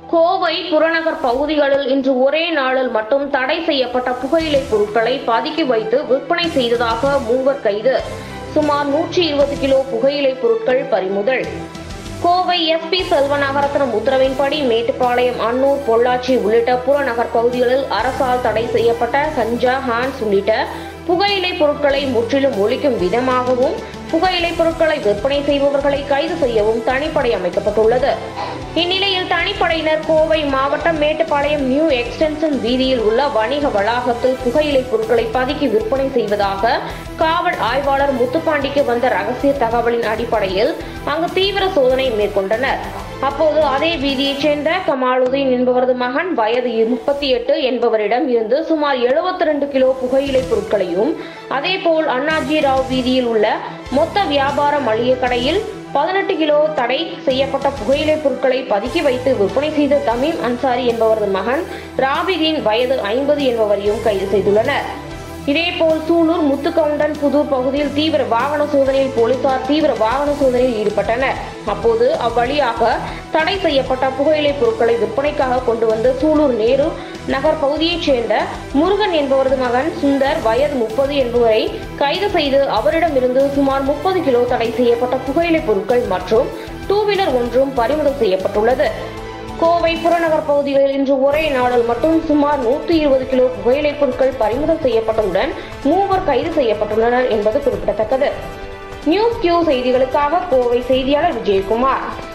கோவை புறநகர் பகுதிகளில் இன்று ஒரே நாளில் மட்டும் தடை செய்யப்பட்ட புகையிலை பொருட்களை பதுக்கி வைத்து விற்பனை செய்ததாக மூவர் கைது சுமார் நூற்றி இருபது கிலோ புகையிலை பொருட்கள் பறிமுதல் கோவை எஸ்பி செல்வநகரத்தின் உத்தரவின்படி மேட்டுப்பாளையம் அன்னூர் பொள்ளாச்சி உள்ளிட்ட புறநகர் பகுதிகளில் அரசால் தடை செய்யப்பட்ட கஞ்சா ஹான்ஸ் உள்ளிட்ட புகையிலை பொருட்களை முற்றிலும் ஒழிக்கும் விதமாகவும் புகையிலை பொருட்களை விற்பனை செய்பவர்களை கைது செய்யவும் தனிப்படை அமைக்கப்பட்டுள்ளது இந்நிலையில் தனிப்படையினர் கோவை மாவட்டம் மேட்டுப்பாளையம் நியூ எக்ஸ்டென்ஷன் வீதியில் உள்ள வணிக வளாகத்தில் புகையிலை பொருட்களை பதுக்கி விற்பனை செய்வதாக காவல் ஆய்வாளர் முத்துப்பாண்டிக்கு வந்த ரகசிய தகவலின் அடிப்படையில் அங்கு தீவிர சோதனை மேற்கொண்டனர் அப்போது அதே வீதியைச் சேர்ந்த கமாலுதீன் என்பவரது மகன் வயது முப்பத்தி எட்டு என்பவரிடம் இருந்து சுமார் 72 கிலோ புகையிலை பொருட்களையும் அதேபோல் அண்ணாஜி ராவ் வீதியில் உள்ள மொத்த வியாபார மளிகை கடையில் பதினெட்டு கிலோ தடை செய்யப்பட்ட புகையிலை பொருட்களை பதுக்கி வைத்து விற்பனை செய்த தமீம் அன்சாரி என்பவரது மகன் ராபிதீன் வயது ஐம்பது என்பவரையும் கைது செய்துள்ளனர் இதேபோல் சூலூர் முத்துக்கவுண்டன் புதூர் பகுதியில் தீவிர வாகன சோதனையில் போலீசார் தீவிர வாகன சோதனையில் ஈடுபட்டனர் அப்போது அவ்வழியாக தடை செய்யப்பட்ட புகையிலை பொருட்களை விற்பனைக்காக கொண்டு வந்த சூலூர் நேரு நகர் பகுதியைச் சேர்ந்த முருகன் என்பவரது மகன் சுந்தர் வயது முப்பது என்பவரை கைது செய்து அவரிடமிருந்து சுமார் முப்பது கிலோ தடை செய்யப்பட்ட புகையிலை பொருட்கள் மற்றும் டூ வீலர் ஒன்றும் பறிமுதல் செய்யப்பட்டுள்ளது கோவை புறநகர் பகுதிகளில் இன்று ஒரே நாளில் மட்டும் சுமார் நூற்றி இருபது கிலோ புகையிலை பொருட்கள் பறிமுதல் செய்யப்பட்டதுடன் மூவர் கைது செய்யப்பட்டுள்ளனர் என்பது குறிப்பிடத்தக்கது நியூஸ் கியூ செய்திகளுக்காக கோவை செய்தியாளர் விஜயகுமார்